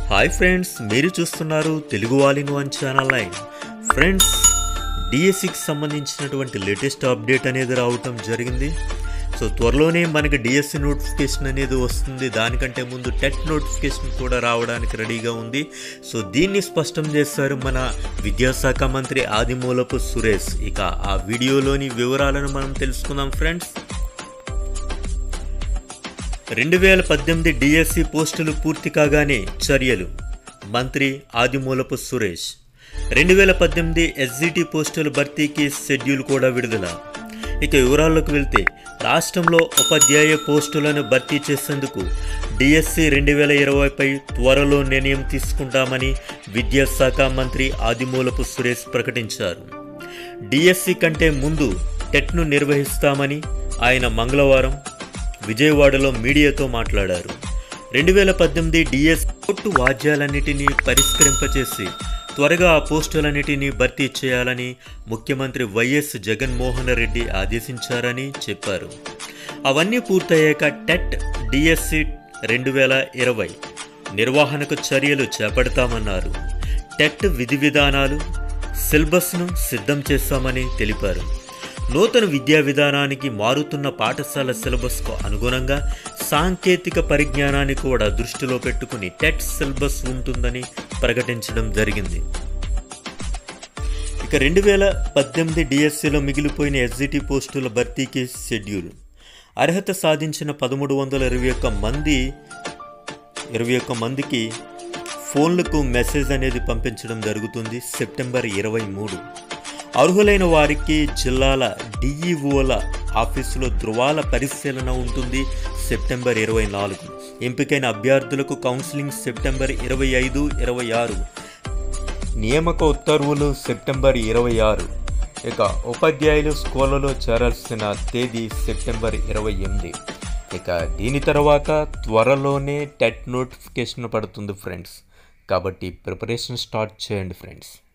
hi friends మీరు చూస్తున్నారు తెలుగు వాలిన్ వన్ ఛానల్ లైన్ ఫ్రెండ్స్ డిఎస్సికి సంబంధించినటువంటి లేటెస్ట్ అప్డేట్ అనేది రావటం జరిగింది సో త్వరలోనే మనకి డిఎస్సి నోటిఫికేషన్ అనేది వస్తుంది దానికంటే ముందు టెట్ నోటిఫికేషన్ కూడా రావడానికి రెడీగా ఉంది సో దీన్ని స్పష్టం చేస్తారు మన విద్యాశాఖ మంత్రి ఆదిమూలపు సురేష్ ఇక ఆ వీడియోలోని వివరాలను మనం తెలుసుకుందాం ఫ్రెండ్స్ రెండు వేల పద్దెనిమిది డిఎస్సి పోస్టులు పూర్తి కాగానే చర్యలు మంత్రి ఆదిమూలపు సురేష్ రెండు వేల పద్దెనిమిది ఎస్జిటి పోస్టుల భర్తీకి షెడ్యూల్ కూడా విడుదల ఇక వివరాల్లోకి వెళ్తే రాష్ట్రంలో ఉపాధ్యాయ పోస్టులను భర్తీ చేసేందుకు డిఎస్సి రెండు వేల ఇరవైపై త్వరలో నిర్ణయం తీసుకుంటామని విద్యాశాఖ మంత్రి ఆదిమూలపు సురేష్ ప్రకటించారు డిఎస్సి కంటే ముందు టెట్ను నిర్వహిస్తామని ఆయన మంగళవారం విజయవాడలో మీడియాతో మాట్లాడారు రెండు వేల పద్దెనిమిది డిఎస్ కోర్టు వాద్యాలన్నిటినీ పరిష్కరింపచేసి త్వరగా ఆ పోస్టులన్నిటినీ భర్తీ చేయాలని ముఖ్యమంత్రి వైఎస్ జగన్మోహన్ రెడ్డి ఆదేశించారని చెప్పారు అవన్నీ పూర్తయ్యాక టెట్ డిఎస్సి రెండు వేల ఇరవై నిర్వహణకు చర్యలు చేపడతామన్నారు టెట్ విధి విధానాలు సిలబస్ను సిద్ధం చేస్తామని తెలిపారు నూతన విద్యా విధానానికి మారుతున్న పాఠశాల సిలబస్కు అనుగుణంగా సాంకేతిక పరిజ్ఞానాన్ని కూడా దృష్టిలో పెట్టుకుని టెట్ సిలబస్ ఉంటుందని ప్రకటించడం జరిగింది ఇక రెండు వేల పద్దెనిమిది డిఎస్సిలో మిగిలిపోయిన ఎస్జిటి పోస్టుల భర్తీకి షెడ్యూల్ అర్హత సాధించిన పదమూడు వందల ఇరవై ఒక్క మంది ఇరవై ఒక్క మందికి ఫోన్లకు మెసేజ్ అనేది పంపించడం జరుగుతుంది సెప్టెంబర్ ఇరవై మూడు అర్హులైన వారికి జిల్లాల డిఈఓల ఆఫీసులో ధృవాల పరిశీలన ఉంటుంది సెప్టెంబర్ ఇరవై నాలుగు ఎంపికైన అభ్యర్థులకు కౌన్సిలింగ్ సెప్టెంబర్ ఇరవై ఐదు ఇరవై ఆరు నియామక ఉత్తర్వులు సెప్టెంబర్ ఇరవై ఆరు ఇక ఉపాధ్యాయులు స్కూళ్ళలో చేరాల్సిన తేదీ సెప్టెంబర్ ఇరవై ఎనిమిది ఇక దీని తర్వాత త్వరలోనే టెట్ నోటిఫికేషన్ పడుతుంది ఫ్రెండ్స్ కాబట్టి ప్రిపరేషన్ స్టార్ట్ చేయండి ఫ్రెండ్స్